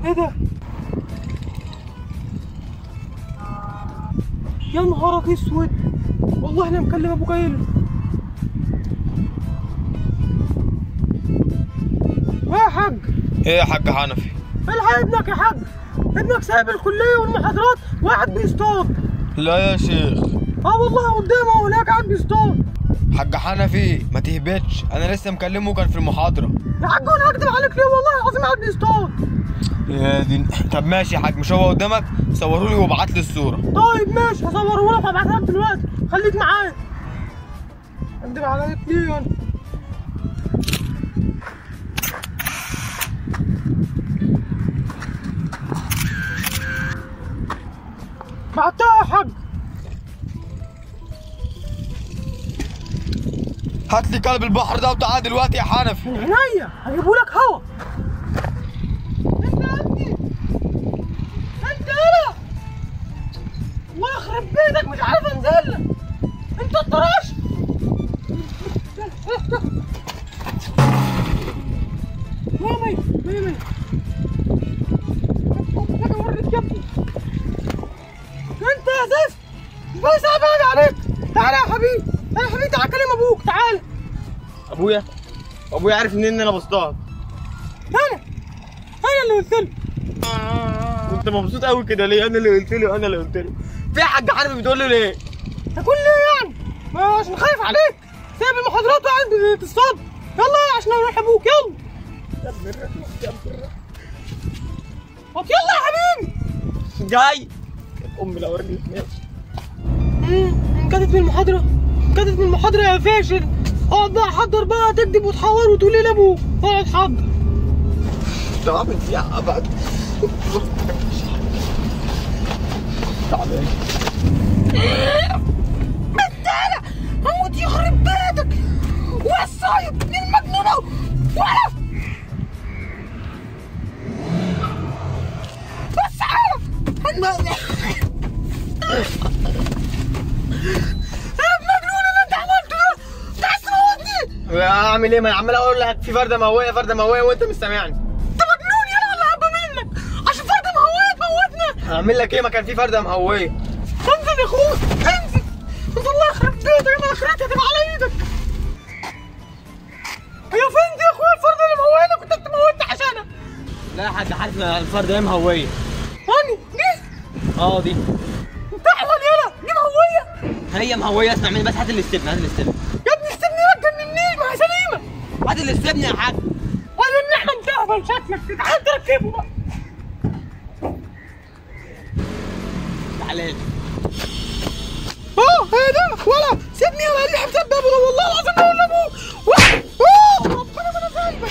ايه ده يا نهارك اسود والله انا مكلم ابو جايل يا حاج ايه يا حاج حنفي الحق ابنك يا حاج ابنك سايب الكليه والمحاضرات وقاعد بيصطاد لا يا شيخ اه والله قدامه هناك قاعد بيصطاد حاج حنفي ما تهبطش انا لسه مكلمه كان في المحاضره يا حاج انا هكدب عليك ليه والله العظيم قاعد بيصطاد يا دي طب ماشي يا حاج مش هو قدامك صوره لي وابعت لي الصوره طيب ماشي هصوره لك وابعتها لك دلوقتي خليك معايا اكدب عليك ليه انا بعتها يا حاج هات لي كلب البحر ده وتعال دلوقتي يا حنفي من عينيا هجيبه لك هوا انت يا ابني انت يلا الله يخرب بيتك مش عارف انزل لك انت الطراش مية مية مية مية محتاج اوريك يا ابني انت يا زفت بس ابعد عليك تعالى يا حبيبي يا حبيبي تعالى كلم ابوك تعالى ابويا ابويا عارف منين ان انا بصطاد انا انا اللي قلت له انت مبسوط قوي كده ليه انا اللي قلت له انا اللي قلت له في حاج حنفي بتقول له ليه هتقول ليه يعني؟ ما عشان خايف عليك سايب المحاضرات وقاعد تصطاد يلا عشان اروح ابوك يلا طب يلا يا حبيبي جاي امي لو رجلت ماشي امم كانت من المحاضرة كانت من المحاضرة يا فاشل اقعد بقى حضر بقى تكذب وتحور وتقول لي لابوك اقعد حضر طب عامل فيها ابعد تعبان تعالى هموت يخرب بيتك والصايب ابن المجنونة ولا بس عارف المجنون اللي انت عملته ده انت عايز تموتني اعمل ايه ما انا عمال اقول لك في فرده مويه فرده مويه وانت مش سامعني انت مجنون يلا ولا هبه منك عشان فرده مهوية تموتنا اعمل لك ايه ما كان في فرده مهويه انزل يا اخويا انزل انت الله يخرب بيتك انا اخرتها تبقى على ايدك يا فندي يا اخويا الفرده اللي مهوينا كنت انت موتني عشانها لا يا حاج حنفي الفرده هي مهويه هاني دي اه دي انت احلى يلا دي مهويه هي مهويه اسمع مني بس هات الاستبن هات الاستبن يا ابني استني ما تجننيش ما هي سليمه هات الاستبن يا حاج ولا ان احنا انتهبل شكلك تعال تركبه بقى تعالى لي. اه هي ده ولا سيبني يا اللي حساب ابوه والله العظيم بقول لابوه واه اوه ربنا ما انا سايبك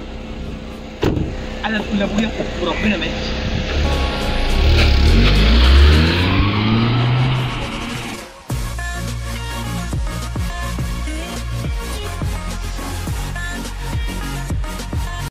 انا اللي اقول لابويا وربنا ماشي